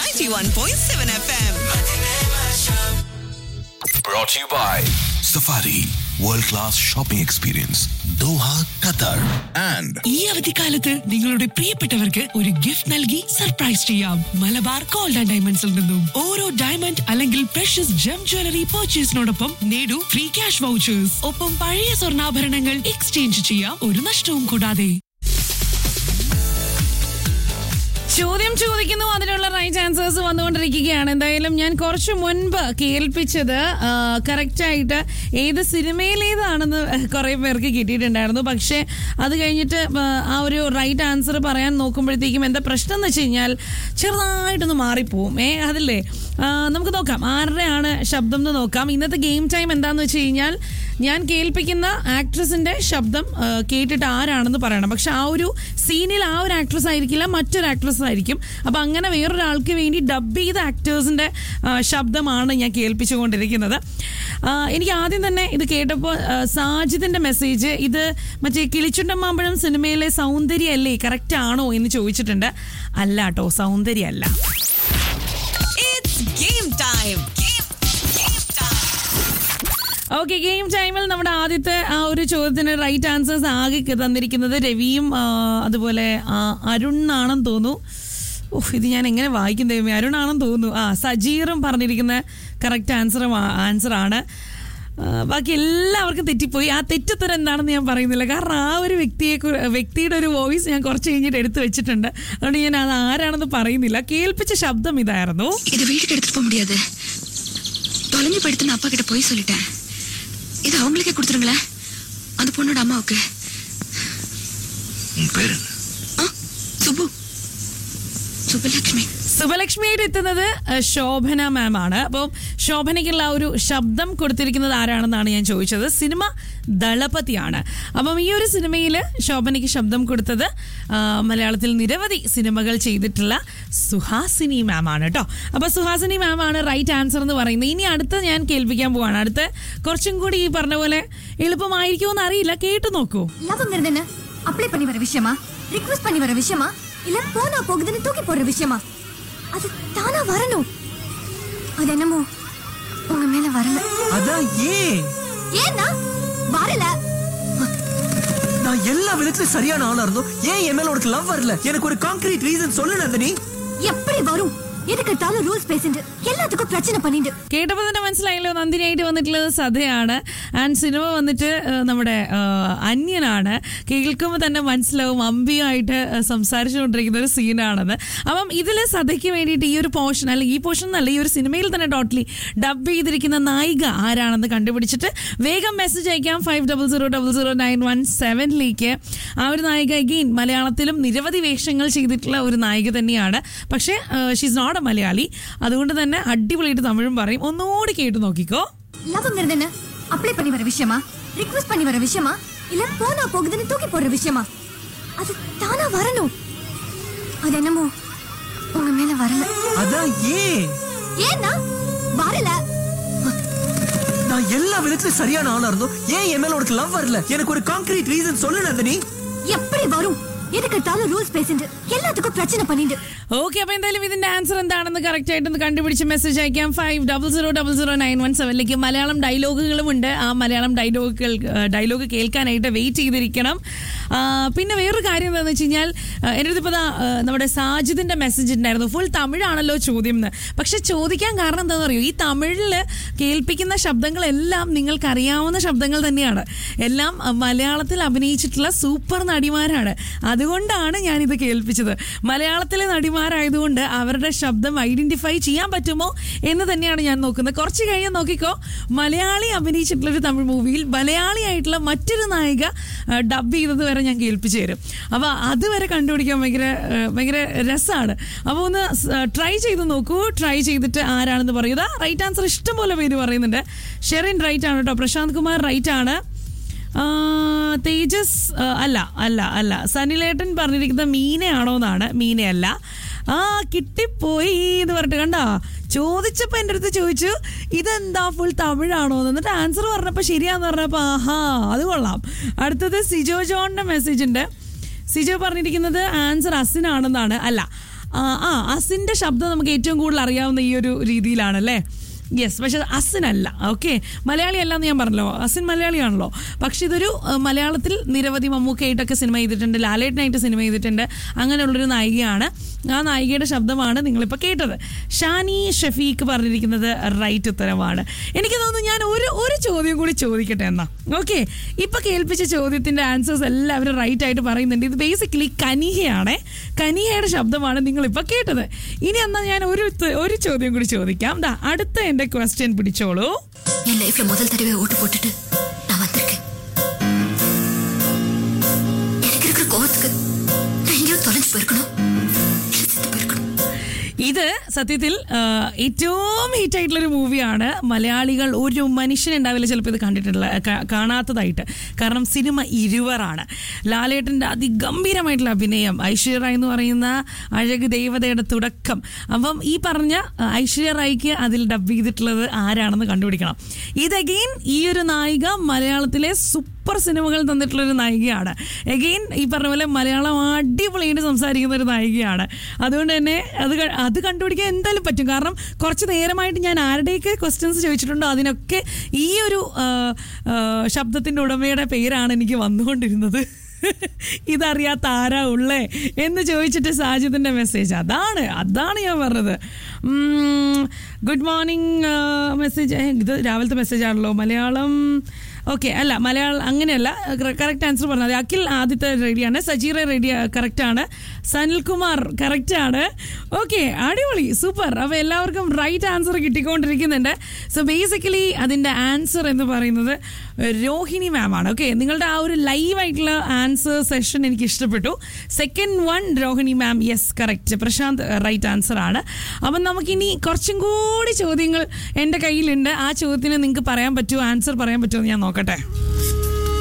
91.7 FM. Brought to you by Safari World Class Shopping Experience Doha, Qatar and ഈ അവധിക്കാലത്ത് നിങ്ങളുടെ പ്രിയപ്പെട്ടവർക്ക് ഒരു ഗിഫ്റ്റ് നൽകി സർപ്രൈസ് ചെയ്യാം മലബാർ ഗോൾഡ് ആൻഡ് ഡയമണ്ട്സിൽ നിന്നും ഓരോ ഡയമണ്ട് അല്ലെങ്കിൽ പ്രഷ്യസ് ജം ജ്വല്ലറി പർച്ചേസിനോടൊപ്പം നേടൂ ഫ്രീ ക്യാഷ് വൗച്ചേഴ്സ് ഒപ്പം പഴയ സ്വർണ്ണാഭരണങ്ങൾ എക്സ്ചേഞ്ച് ചെയ്യാം ഒരു നഷ്ടവും കൂടാതെ ചോദ്യം ചോദിക്കുന്നു അതിനുള്ള റൈറ്റ് ആൻസേഴ്സ് വന്നുകൊണ്ടിരിക്കുകയാണ് എന്തായാലും ഞാൻ കുറച്ച് മുൻപ് കേൾപ്പിച്ചത് കറക്റ്റ് ആയിട്ട് ഏത് സിനിമയിലേതാണെന്ന് കുറെ പേർക്ക് കിട്ടിയിട്ടുണ്ടായിരുന്നു പക്ഷേ അത് കഴിഞ്ഞിട്ട് ആ, ആ ഒരു റൈറ്റ് ആൻസർ പറയാൻ നോക്കുമ്പോഴത്തേക്കും എന്താ പ്രശ്നം എന്ന് വെച്ച് കഴിഞ്ഞാൽ ചെറുതായിട്ടൊന്ന് മാറിപ്പോവും ഏ അതില്ലേ ആ, നമുക്ക് നോക്കാം ആരുടെയാണ് ശബ്ദം എന്ന് നോക്കാം ഇന്നത്തെ ഗെയിം ടൈം എന്താന്ന് വെച്ച് കഴിഞ്ഞാൽ ഞാൻ കേൾപ്പിക്കുന്ന ആക്ട്രസിന്റെ ശബ്ദം ആ, കേട്ടിട്ട് ആരാണെന്ന് പറയണം പക്ഷെ ആ ഒരു സീനിൽ ആ ഒരു ആക്ട്രസ് ആയിരിക്കില്ല മറ്റൊരു ആക്ട്രസ് ആയിരിക്കും അപ്പൊ അങ്ങനെ വേറൊരാൾക്ക് വേണ്ടി ഡബ് ചെയ്ത ആക്ടേഴ്സിന്റെ ആ, ശബ്ദമാണ് ഞാൻ കേൾപ്പിച്ചുകൊണ്ടിരിക്കുന്നത് ആ, എനിക്ക് ആദ്യം തന്നെ ഇത് കേട്ടപ്പോൾ ആ, സാജിദിന്റെ മെസ്സേജ് ഇത് മറ്റേ കിളിച്ചുണ്ടമാമ്പഴം സിനിമയിലെ സൗന്ദര്യമല്ലേ കറക്റ്റ് ആണോ എന്ന് ചോദിച്ചിട്ടുണ്ട് അല്ല കേട്ടോ സൗന്ദര്യമല്ല It's game time. Game, game time. Okay game ടൈമിൽ നമ്മുടെ ആദ്യത്തെ ആ ഒരു ചോദ്യത്തിന് റൈറ്റ് ആൻസേഴ്സ് ആകെ തന്നിരിക്കുന്നത് രവിയും ആ, അതുപോലെ ആ, അരുൺ ആണെന്ന് തോന്നുന്നു ഓഹ് ഇത് ഞാൻ എങ്ങനെ വായിക്കും ദൈവമേ അരുൺ ആണെന്ന് തോന്നുന്നു ആ സജീറും പറഞ്ഞിരിക്കുന്ന കറക്റ്റ് ആൻസർ ആൻസർ ആണ് ആ, ബാക്കി എല്ലാവർക്കും തെറ്റിപ്പോയി ആ തെറ്റുത്തരം എന്താണെന്ന് ഞാൻ പറയുന്നില്ല കാരണം ആ ഒരു വ്യക്തിയെ കു- വ്യക്തിയുടെ ഒരു വോയിസ് ഞാൻ കുറച്ച് കഴിഞ്ഞിട്ട് എടുത്തു വെച്ചിട്ടുണ്ട് അതുകൊണ്ട് ഞാൻ അത് ആരാണെന്ന് പറയുന്നില്ല കേൾപ്പിച്ച ശബ്ദം ഇതായിരുന്നു இது வீட்டுக்கு எடுத்துட்டு போக முடியாது தொலைஞ்சு போயிடுத்து நான் அப்பா கிட்ட போய் சொல்லிட்டேன் இது அவங்களுக்கே கொடுத்துருங்களேன் அந்த பொண்ணோட அம்மாவுக்கு உன் பேர் என்ன ஆ சுப்பு சுப்புலட்சுமி സുബലക്ഷ്മിയായിട്ട് എത്തുന്നത് അഹ്, ശോഭന മാം ആണ് അപ്പം ശോഭനയ്ക്കുള്ള ആ ഒരു ശബ്ദം കൊടുത്തിരിക്കുന്നത് ആരാണെന്നാണ് ഞാൻ ചോദിച്ചത് സിനിമ ദളപതിയാണ് അപ്പം ഈ ഒരു സിനിമയിൽ ശോഭനയ്ക്ക് ശബ്ദം കൊടുത്തത് ആ, മലയാളത്തിൽ നിരവധി സിനിമകൾ ചെയ്തിട്ടുള്ള സുഹാസിനി മാം ആണ് കേട്ടോ അപ്പൊ സുഹാസിനി മാം ആണ് റൈറ്റ് ആൻസർ എന്ന് പറയുന്നത് ഇനി അടുത്ത ഞാൻ കേൾപ്പിക്കാൻ പോവാണ് അടുത്ത കുറച്ചും കൂടി ഈ പറഞ്ഞ പോലെ എളുപ്പമായിരിക്കുമോ അറിയില്ല കേട്ടു നോക്കൂ லவ்ங்கிறது என்ன அப்ளை பண்ணி வர விஷயமா ரிக்வெஸ்ட் பண்ணி வர விஷயமா இல்ல போனா போகுதுன்னு தூக்கி போடுற விஷயமா அது தானா வரணும் அது என்னமோ உங்க மேல வரல அதான் ஏன் ஏன்னா வரல நான் எல்லா விதத்திலும் சரியான ஆளா இருந்தோம் ஏன் என் மேல உனக்கு லவ் வரல எனக்கு ஒரு கான்கிரீட் ரீசன் சொல்லு நந்தினி எப்படி வரும் எதுக்கு எடுத்தாலும் ரூல்ஸ் பேசிட்டு எல்லாத்துக்கும் பிரச்சனை பண்ணிட்டு കേട്ടപ്പോൾ തന്നെ മനസ്സിലായല്ലോ നന്ദിനിയായിട്ട് വന്നിട്ടുള്ളത് സതയാണ് ആൻഡ് സിനിമ വന്നിട്ട് ആ, നമ്മുടെ ആ, അന്യനാണ് കേൾക്കുമ്പോൾ തന്നെ മനസ്സിലാവും അമ്പിയുമായിട്ട് ആ, സംസാരിച്ചുകൊണ്ടിരിക്കുന്ന ഒരു സീനാണെന്ന് അപ്പം ഇതിൽ സതയ്ക്ക് വേണ്ടിയിട്ട് ഈ ഒരു പോർഷൻ അല്ലെങ്കിൽ ഈ പോർഷൻ എന്നല്ല ഈ ഒരു സിനിമയിൽ തന്നെ ടോട്ടലി ഡബ് ചെയ്തിരിക്കുന്ന നായിക ആരാണെന്ന് കണ്ടുപിടിച്ചിട്ട് വേഗം മെസ്സേജ് അയക്കാം five double zero double zero nine one സെവനിലേക്ക് ആ ഒരു നായിക അഗെയിൻ മലയാളത്തിലും നിരവധി വേഷങ്ങൾ ചെയ്തിട്ടുള്ള ഒരു നായിക തന്നെയാണ് പക്ഷേ ഷീസ് നോട്ട് എ മലയാളി അതുകൊണ്ട് തന്നെ അടിപൊളിയായിട്ട് തമിഴും പറയും ഒന്നുകൂടി കേട്ട് നോക്കിക്കോ லவ்ங்கிறது என்ன அப்ளை பண்ணி வர விஷயமா ரிக்வெஸ்ட் பண்ணி வர விஷயமா இல்ல போனா போகுதுன்னு தூக்கி போடுற விஷயமா அது தானா வரணும் அது என்னமோ உங்க மேல வரல அதான் ஏன் ஏன்னா வரல நான் எல்லா விதத்திலும் சரியான ஆளா இருந்தோம் ஏன் என் மேல உனக்கு லவ் வரல எனக்கு ஒரு கான்கிரீட் ரீசன் சொல்லு நந்தினி எப்படி வரும் எதுக்கு எடுத்தாலும் ரூல்ஸ் பேசிட்டு எல்லாத்துக்கும் பிரச்சனை பண்ணிட்டு ഓക്കെ അപ്പൊ എന്തായാലും ഇതിന്റെ ആൻസർ എന്താണെന്ന് കറക്റ്റ് ആയിട്ടൊന്ന് കണ്ടുപിടിച്ച് മെസ്സേജ് അയക്കാം five double zero double zero nine one സെവനിലേക്ക് മലയാളം ഡയലോഗുകളും ഉണ്ട് ആ മലയാളം ഡയലോഗുകൾ ഡയലോഗ് കേൾക്കാനായിട്ട് വെയിറ്റ് ചെയ്തിരിക്കണം ആ, പിന്നെ വേറൊരു കാര്യം എന്താണെന്ന് വെച്ച് കഴിഞ്ഞാൽ ആ, എൻ്റെ അടുത്ത് ഇപ്പോൾ നമ്മുടെ സാജിദിന്റെ മെസ്സേജ് ഉണ്ടായിരുന്നു ഫുൾ തമിഴാണല്ലോ ചോദ്യം എന്ന് പക്ഷെ ചോദിക്കാൻ കാരണം എന്താണെന്ന് അറിയോ ഈ തമിഴിൽ കേൾപ്പിക്കുന്ന ശബ്ദങ്ങളെല്ലാം നിങ്ങൾക്ക് അറിയാവുന്ന ശബ്ദങ്ങൾ തന്നെയാണ് എല്ലാം ആ, മലയാളത്തിൽ അഭിനയിച്ചിട്ടുള്ള സൂപ്പർ നടിമാരാണ് അതുകൊണ്ടാണ് ഞാനിത് കേൾപ്പിച്ചത് മലയാളത്തിലെ നടിമാരായതുകൊണ്ട് അവരുടെ ശബ്ദം ഐഡന്റിഫൈ ചെയ്യാൻ പറ്റുമോ എന്ന് തന്നെയാണ് ഞാൻ നോക്കുന്നത് കുറച്ച് കഴിഞ്ഞ് നോക്കിക്കോ മലയാളി അഭിനയിച്ചിട്ടുള്ള ഒരു തമിഴ് മൂവിയിൽ മലയാളിയായിട്ടുള്ള മറ്റൊരു നായിക ഡബ് ചെയ്തത് വരെ ഞാൻ കേൾപ്പിച്ചു തരും അപ്പോൾ അതുവരെ കണ്ടുപിടിക്കാൻ ഭയങ്കര ആ, ഭയങ്കര രസമാണ് അപ്പോൾ ഒന്ന് ട്രൈ ചെയ്ത് നോക്കൂ ട്രൈ ചെയ്തിട്ട് ആരാണെന്ന് പറയുക റൈറ്റ് ആൻസർ ഇഷ്ടം പോലെ പേര് പറയുന്നുണ്ട് ഷെറിൻ റൈറ്റ് ആണ് കേട്ടോ പ്രശാന്ത് കുമാർ റൈറ്റ് ആണ് ആ, തേജസ് ആ, അല്ല അല്ല അല്ല സനിലേട്ടൻ പറഞ്ഞിരിക്കുന്നത് മീനയാണോ എന്നാണ് മീനയല്ല ആ കിട്ടിപ്പോയി എന്ന് പറഞ്ഞിട്ട് കണ്ടാ ചോദിച്ചപ്പോ എൻ്റെ അടുത്ത് ചോദിച്ചു ഇതെന്താ ഫുൾ തമിഴാണോ എന്ന് എന്നിട്ട് ആൻസർ പറഞ്ഞപ്പോ ശരിയാന്ന് പറഞ്ഞപ്പോ ആഹാ അത് കൊള്ളാം അടുത്തത് സിജോ ജോണിന്റെ മെസ്സേജ് ഉണ്ട് സിജോ പറഞ്ഞിരിക്കുന്നത് ആൻസർ അസിനാണെന്നാണ് അല്ല ആ ആ അസിന്റെ ശബ്ദം നമുക്ക് ഏറ്റവും കൂടുതൽ അറിയാവുന്ന ഈ ഒരു രീതിയിലാണല്ലേ യെസ് പക്ഷെ അസിനല്ല ഓക്കെ മലയാളി അല്ല എന്ന് ഞാൻ പറഞ്ഞല്ലോ അസിൻ മലയാളിയാണല്ലോ പക്ഷെ ഇതൊരു ആ, മലയാളത്തിൽ നിരവധി മമ്മൂക്കയായിട്ടൊക്കെ സിനിമ ചെയ്തിട്ടുണ്ട് ലാലേട്ടനായിട്ട് സിനിമ ചെയ്തിട്ടുണ്ട് അങ്ങനെയുള്ളൊരു നായികയാണ് ആ നായികയുടെ ശബ്ദമാണ് നിങ്ങളിപ്പോൾ കേട്ടത് ഷാനി ഷഫീഖ് പറഞ്ഞിരിക്കുന്നത് റൈറ്റ് ഉത്തരമാണ് എനിക്ക് തോന്നുന്നു ഞാൻ ഒരു ഒരു ചോദ്യം കൂടി ചോദിക്കട്ടെ എന്നാ ഓക്കെ ഇപ്പൊ കേൾപ്പിച്ച ചോദ്യത്തിന്റെ ആൻസേഴ്സ് എല്ലാവരും റൈറ്റ് ആയിട്ട് പറയുന്നുണ്ട് ഇത് ബേസിക്കലി കനിഹയാണ് കനിഹയുടെ ശബ്ദമാണ് നിങ്ങൾ ഇപ്പൊ കേട്ടത് ഇനി എന്നാ ഞാൻ ഒരു ത- ഒരു ചോദ്യം കൂടി ചോദിക്കാം ദാ അടുത്ത എന്റെ ക്വസ്റ്റ്യൻ പിടിച്ചോളൂ என் லைஃப்ல முதல் தடவை ஓட்டு போட்டுட்டு நான் வந்திருக்கேன் எனக்கு இருக்கிற கோவத்துக்கு நான் எங்கேயோ தொலைஞ்சு போயிருக்கணும் இல்ல செத்து போயிருக்கணும் ഇത് സത്യത്തിൽ ആ, ഏറ്റവും ഹിറ്റ് ആയിട്ടുള്ള ഒരു മൂവിയാണ് മലയാളികൾ ഒരു മനുഷ്യൻ ഉണ്ടാവില്ല ചിലപ്പോൾ ഇത് കണ്ടിട്ടുള്ള ക- കാണാത്തതായിട്ട് കാരണം സിനിമ ഇരുവറാണ് ലാലേട്ടൻ്റെ അതിഗംഭീരമായിട്ടുള്ള അഭിനയം ഐശ്വര്യ റായ് എന്ന് പറയുന്ന അഴക് ദേവതയുടെ തുടക്കം അപ്പം ഈ പറഞ്ഞ ആ, ഐശ്വര്യ റായ്ക്ക് അതിൽ ഡബ് ചെയ്തിട്ടുള്ളത് ആരാണെന്ന് കണ്ടുപിടിക്കണം ഇത് അഗെയിൻ ഈ ഒരു നായിക മലയാളത്തിലെ സൂപ്പർ സിനിമകൾ തന്നിട്ടുള്ള ഒരു നായികയാണ് എഗെയിൻ ഈ പറഞ്ഞ പോലെ മലയാളം അടിപൊളിയായിട്ട് സംസാരിക്കുന്ന ഒരു നായികയാണ് അതുകൊണ്ട് തന്നെ അത് ക- അത് കണ്ടുപിടിക്കാൻ എന്തായാലും പറ്റും കാരണം കുറച്ച് നേരമായിട്ട് ഞാൻ ആരുടെയൊക്കെ ക്വസ്റ്റ്യൻസ് ചോദിച്ചിട്ടുണ്ടോ അതിനൊക്കെ ഈ ഒരു ആ, ആ, ശബ്ദത്തിൻ്റെ ഉടമയുടെ പേരാണ് എനിക്ക് വന്നുകൊണ്ടിരുന്നത് ഇതറിയാത്ത ആരാ ഉള്ളേ എന്ന് ചോദിച്ചിട്ട് സാജിദിന്റെ മെസ്സേജ് അതാണ് അതാണ് ഞാൻ പറഞ്ഞത് ഗുഡ് മോർണിംഗ് മെസ്സേജ് ഇത് രാവിലത്തെ മെസ്സേജ് ആണല്ലോ മലയാളം ഓക്കെ അല്ല മലയാളം അങ്ങനെയല്ല കറക്റ്റ് ആൻസർ പറഞ്ഞാൽ മതി അഖിൽ ആദ്യത്തെ റെഡിയാണ് സജീറ റെഡി കറക്റ്റ് ആണ് സനിൽകുമാർ കറക്റ്റ് ആണ് ഓക്കെ അടിപൊളി സൂപ്പർ അപ്പോൾ എല്ലാവർക്കും റൈറ്റ് ആൻസർ കിട്ടിക്കൊണ്ടിരിക്കുന്നുണ്ട് സോ ബേസിക്കലി അതിൻ്റെ ആൻസർ എന്ന് പറയുന്നത് രോഹിണി മാം ആണ് ഓക്കെ നിങ്ങളുടെ ആ ഒരു ലൈവ് ആയിട്ടുള്ള ആൻസർ സെഷൻ എനിക്ക് ഇഷ്ടപ്പെട്ടു second one Rohini ma'am yes correct Prashanth right answer ആണ് അപ്പം നമുക്കിനി കുറച്ചും കൂടി ചോദ്യങ്ങൾ എൻ്റെ കയ്യിലുണ്ട് ആ ചോദ്യത്തിന് നിങ്ങൾക്ക് പറയാൻ പറ്റുമോ ആൻസർ പറയാൻ പറ്റുമോ എന്ന് ഞാൻ നോക്കട്ടെ